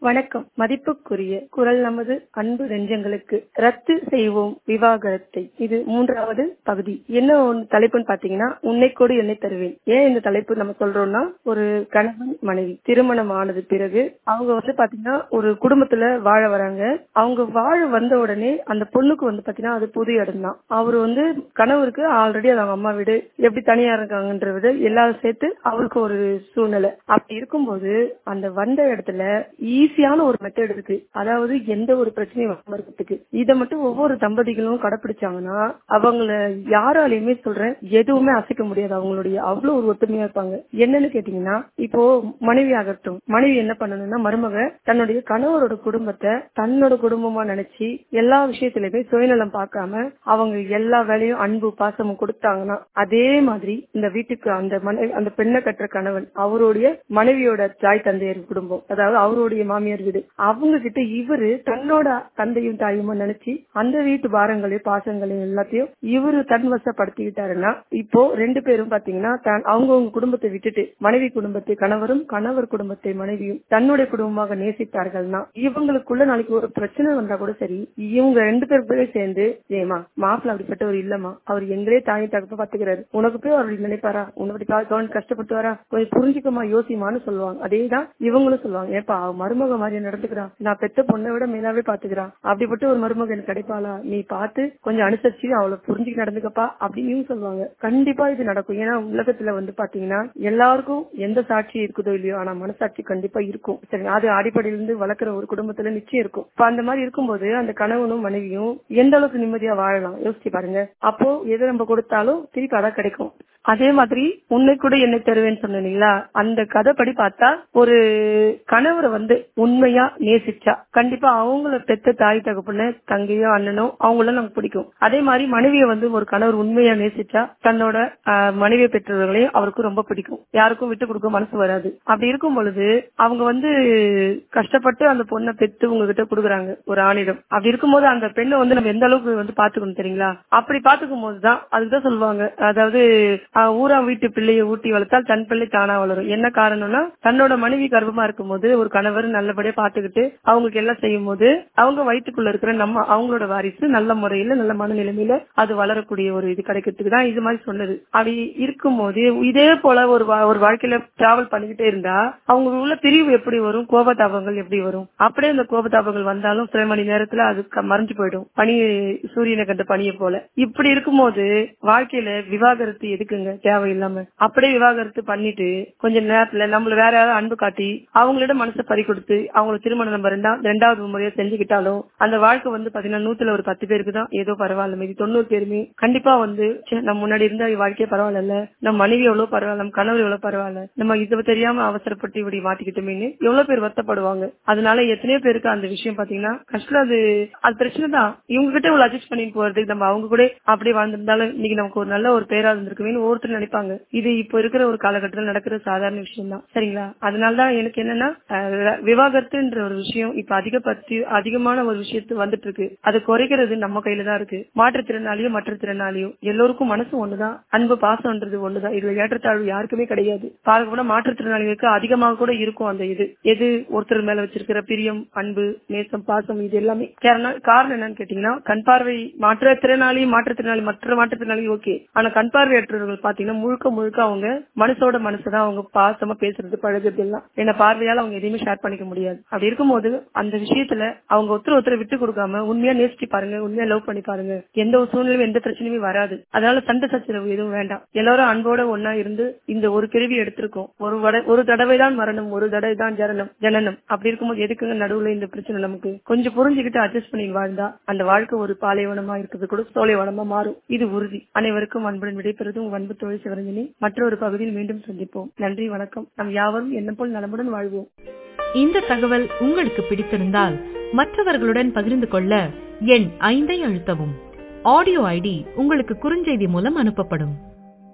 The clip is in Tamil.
வணக்கம் மதிப்புக்குரிய குரல் நமது அன்பு நெஞ்சங்களுக்கு ரத்து செய்வோம் விவாகரத்தை இது மூன்றாவது பகுதி என்ன ஒண்ணு தலைப்புன்னு பாத்தீங்கன்னா உன்னை கொடு என்னை தருவேன் ஏன் இந்த தலைப்பு நம்ம சொல்றோம்னா ஒரு கணவன் மனைவி திருமணம் ஆனது பிறகு அவங்க வந்து பாத்தீங்கன்னா ஒரு குடும்பத்துல வாழ வராங்க அவங்க வாழ வந்த உடனே அந்த பொண்ணுக்கு வந்து பாத்தீங்கன்னா அது புது இடம் தான் அவர் வந்து கணவருக்கு ஆல்ரெடி அது அவங்க அம்மா வீடு எப்படி தனியா இருக்காங்கன்ற விட எல்லாரும் சேர்த்து அவருக்கு ஒரு சூழ்நிலை அப்படி இருக்கும்போது அந்த வந்த இடத்துல ஈஸியான ஒரு மெத்தட் இருக்கு அதாவது எந்த ஒரு பிரச்சனையும் வராம இருக்கிறதுக்கு இதை மட்டும் ஒவ்வொரு தம்பதிகளும் கடைபிடிச்சாங்கன்னா அவங்கள யாராலையுமே சொல்றேன் எதுவுமே அசைக்க முடியாது அவங்களுடைய அவ்வளவு ஒரு ஒத்துமையா இருப்பாங்க என்னன்னு கேட்டீங்கன்னா இப்போ மனைவி ஆகட்டும் மனைவி என்ன பண்ணணும்னா மருமக தன்னுடைய கணவரோட குடும்பத்தை தன்னோட குடும்பமா நினைச்சு எல்லா விஷயத்திலுமே சுயநலம் பார்க்காம அவங்க எல்லா வேலையும் அன்பு பாசமும் கொடுத்தாங்கன்னா அதே மாதிரி இந்த வீட்டுக்கு அந்த மனைவி அந்த பெண்ணை கட்டுற கணவன் அவருடைய மனைவியோட தாய் தந்தையர் குடும்பம் அதாவது அவருடைய மாமியார் வீடு அவங்க கிட்ட இவரு தன்னோட தந்தையும் தாயுமா நினைச்சு அந்த வீட்டு பாரங்களையும் பாசங்களையும் எல்லாத்தையும் இவரு தன் வசப்படுத்திக்கிட்டாருன்னா இப்போ ரெண்டு பேரும் பாத்தீங்கன்னா அவங்கவுங்க குடும்பத்தை விட்டுட்டு மனைவி குடும்பத்தை கணவரும் கணவர் குடும்பத்தை மனைவியும் தன்னுடைய குடும்பமாக நேசித்தார்கள்னா இவங்களுக்குள்ள நாளைக்கு ஒரு பிரச்சனை வந்தா கூட சரி இவங்க ரெண்டு பேரும் சேர்ந்து ஏமா மாப்பிள்ள அப்படிப்பட்டவர் இல்லம்மா அவர் எங்களே தாயை தகப்ப பாத்துக்கிறாரு உனக்கு போய் அவர் நினைப்பாரா உனக்கு கவனம் கஷ்டப்பட்டு வரா கொஞ்சம் புரிஞ்சுக்கமா யோசிமான்னு சொல்லுவாங்க அதேதான் இவங்களும் சொல்லுவாங்க ஏப்பா அவ மருமக மாதிரி நடந்துக்கிறான் நான் பெத்த பொண்ணை விட மேலாவே பாத்துக்கிறான் அப்படிப்பட்ட ஒரு மருமக எனக்கு கிடைப்பாளா நீ பார்த்து கொஞ்சம் அனுசரிச்சு அவளை புரிஞ்சுக்கு நடந்துக்கப்பா அப்படின்னு சொல்லுவாங்க கண்டிப்பா இது நடக்கும் ஏன்னா உலகத்துல வந்து பாத்தீங்கன்னா எல்லாருக்கும் எந்த சாட்சி இருக்குதோ இல்லையோ ஆனா மனசாட்சி கண்டிப்பா இருக்கும் சரி அது அடிப்படையில இருந்து வளர்க்குற ஒரு குடும்பத்துல நிச்சயம் இருக்கும் இப்ப அந்த மாதிரி இருக்கும்போது அந்த கணவனும் மனைவியும் எந்த அளவுக்கு நிம்மதியா வாழலாம் யோசிச்சு பாருங்க அப்போ எது நம்ம கொடுத்தாலும் திருப்பி அதான் கிடைக்கும் அதே மாதிரி உன்னை கூட என்னை தருவேன்னு சொன்னீங்களா அந்த கதைப்படி பார்த்தா ஒரு கணவரை வந்து உண்மையா நேசிச்சா கண்டிப்பா அவங்கள பெத்த தாய் தகப்புன தங்கையோ அண்ணனோ அவங்கள நமக்கு பிடிக்கும் அதே மாதிரி மனைவியை வந்து ஒரு கணவர் உண்மையா நேசிச்சா தன்னோட மனைவியை பெற்றவர்களையும் அவருக்கு ரொம்ப பிடிக்கும் யாருக்கும் விட்டு கொடுக்க மனசு வராது அப்படி இருக்கும் பொழுது அவங்க வந்து கஷ்டப்பட்டு அந்த பொண்ணை பெத்து உங்ககிட்ட கொடுக்குறாங்க ஒரு ஆணிடம் அப்படி இருக்கும்போது அந்த பெண்ணை வந்து நம்ம எந்த அளவுக்கு வந்து பாத்துக்கணும் தெரியுங்களா அப்படி பாத்துக்கும் போதுதான் அதுதான் சொல்லுவாங்க அதாவது ஊரா வீட்டு பிள்ளையை ஊட்டி வளர்த்தால் தன் பிள்ளை தானா வளரும் என்ன காரணம்னா தன்னோட மனைவி கர்ப்பமா இருக்கும் போது ஒரு கணவர் நல்லபடியா பாத்துக்கிட்டு அவங்களுக்கு எல்லாம் செய்யும் போது அவங்க வயிற்றுக்குள்ள இருக்கிற நம்ம அவங்களோட வாரிசு நல்ல முறையில நல்ல மனநிலைமையில அது வளரக்கூடிய ஒரு இது கிடைக்கிறதுக்கு தான் இது மாதிரி சொன்னது அப்படி இருக்கும் போது இதே போல ஒரு ஒரு வாழ்க்கையில டிராவல் பண்ணிக்கிட்டே இருந்தா அவங்க உள்ள பிரிவு எப்படி வரும் கோபதாபங்கள் எப்படி வரும் அப்படியே அந்த கோபதாபங்கள் வந்தாலும் சில மணி நேரத்துல அது மறைஞ்சு போயிடும் பனி சூரியனை கண்ட பனியை போல இப்படி இருக்கும்போது வாழ்க்கையில விவாகரத்து எதுக்குங்க தேவையில்லாம அப்படியே விவாகரத்து பண்ணிட்டு கொஞ்ச நேரத்துல நம்மள வேற யாராவது அன்பு காட்டி அவங்களிடம் மனசை பறி கொடுத்து அவங்களை திருமணம் நம்ம ரெண்டாவது ரெண்டாவது முறையா செஞ்சுக்கிட்டாலும் அந்த வாழ்க்கை வந்து பாத்தீங்கன்னா நூத்துல ஒரு பத்து பேருக்கு தான் ஏதோ பரவாயில்ல மீதி தொண்ணூறு பேருமே கண்டிப்பா வந்து நம்ம முன்னாடி இருந்த வாழ்க்கையே பரவாயில்ல நம்ம மனைவி எவ்வளவு பரவாயில்ல நம்ம கணவர் எவ்வளவு பரவாயில்ல நம்ம இது தெரியாம அவசரப்பட்டு இப்படி மாட்டிக்கிட்டோமேனு எவ்வளவு பேர் வருத்தப்படுவாங்க அதனால எத்தனையோ பேருக்கு அந்த விஷயம் பாத்தீங்கன்னா கஷ்டம் அது அது பிரச்சனை தான் இவங்க கிட்ட இவ்வளவு அட்ஜஸ்ட் பண்ணிட்டு போறதுக்கு நம்ம அவங்க கூட அப்படியே வாழ்ந்திருந்தாலும் இன்னைக்கு நமக்கு ஒரு நல்ல ஒரு பேரா இருந்திருக்குமே ஒவ்வொருத்தர் நினைப்பாங்க இது இப்ப இருக்கிற ஒரு காலகட்டத்தில் நடக்கிற சாதாரண விஷயம் தான் சரிங்களா அதனாலதான் எனக்கு என்னன்னா விவாகரத்துன்ற ஒரு விஷயம் இப்ப அதிகப்படுத்தி அதிகமான ஒரு விஷயத்து வந்துட்டு இருக்கு அது குறைக்கிறது நம்ம கையில தான் இருக்கு மாற்றுத்திறனாளியோ மாற்றுத்திறனாளியோ எல்லோருக்கும் மனசு ஒண்ணுதான் அன்பு பாசம்ன்றது ஒண்ணுதான் இதுல ஏற்றத்தாழ்வு யாருக்குமே கிடையாது பார்க்க கூட மாற்றுத்திறனாளிகளுக்கு அதிகமாக கூட இருக்கும் அந்த இது எது ஒருத்தர் மேல வச்சிருக்கிற பிரியம் அன்பு நேசம் பாசம் இது எல்லாமே காரணம் என்னன்னு கேட்டீங்கன்னா கண் பார்வை மாற்றுத்திறனாளி மாற்றுத்திறனாளி மற்ற மாற்றுத்திறனாளி ஓகே ஆனா கண் பார்வையற்றவர்கள் பாத்தீங்கன்னா முழுக்க முழுக்க அவங்க மனசோட மனசுதான் அவங்க பாசமா பேசுறது பழகுறது எல்லாம் என்ன பார்வையால அவங்க எதையுமே ஷேர் பண்ணிக்க முடியாது அப்படி இருக்கும்போது அந்த விஷயத்துல அவங்க ஒருத்தர் ஒருத்தர் விட்டு கொடுக்காம உண்மையா நேசிச்சு பாருங்க உண்மையா லவ் பண்ணி பாருங்க எந்த ஒரு சூழ்நிலையும் எந்த பிரச்சனையுமே வராது அதனால சண்டை சச்சரவு எதுவும் வேண்டாம் எல்லாரும் அன்போட ஒன்னா இருந்து இந்த ஒரு பிரிவி எடுத்திருக்கோம் ஒரு ஒரு தடவை தான் மரணம் ஒரு தடவை தான் ஜனனம் ஜனனம் அப்படி இருக்கும்போது எதுக்குங்க நடுவுல இந்த பிரச்சனை நமக்கு கொஞ்சம் புரிஞ்சுக்கிட்டு அட்ஜஸ்ட் பண்ணி வாழ்ந்தா அந்த வாழ்க்கை ஒரு பாலைவனமா இருக்கிறது கூட சோலைவனமா மாறும் இது உறுதி அனைவருக்கும் அன்புடன் விடைபெறுவதும் அன்பு தொழில் சிவரஞ்சனி மற்றொரு பகுதியில் மீண்டும் சந்திப்போம் நன்றி வணக்கம் நம் யாவரும் என்ன போல் நலமுடன் வாழ்வோம் இந்த தகவல் உங்களுக்கு பிடித்திருந்தால் மற்றவர்களுடன் பகிர்ந்து கொள்ள எண் ஐந்தை அழுத்தவும் ஆடியோ ஐடி உங்களுக்கு குறுஞ்செய்தி மூலம் அனுப்பப்படும்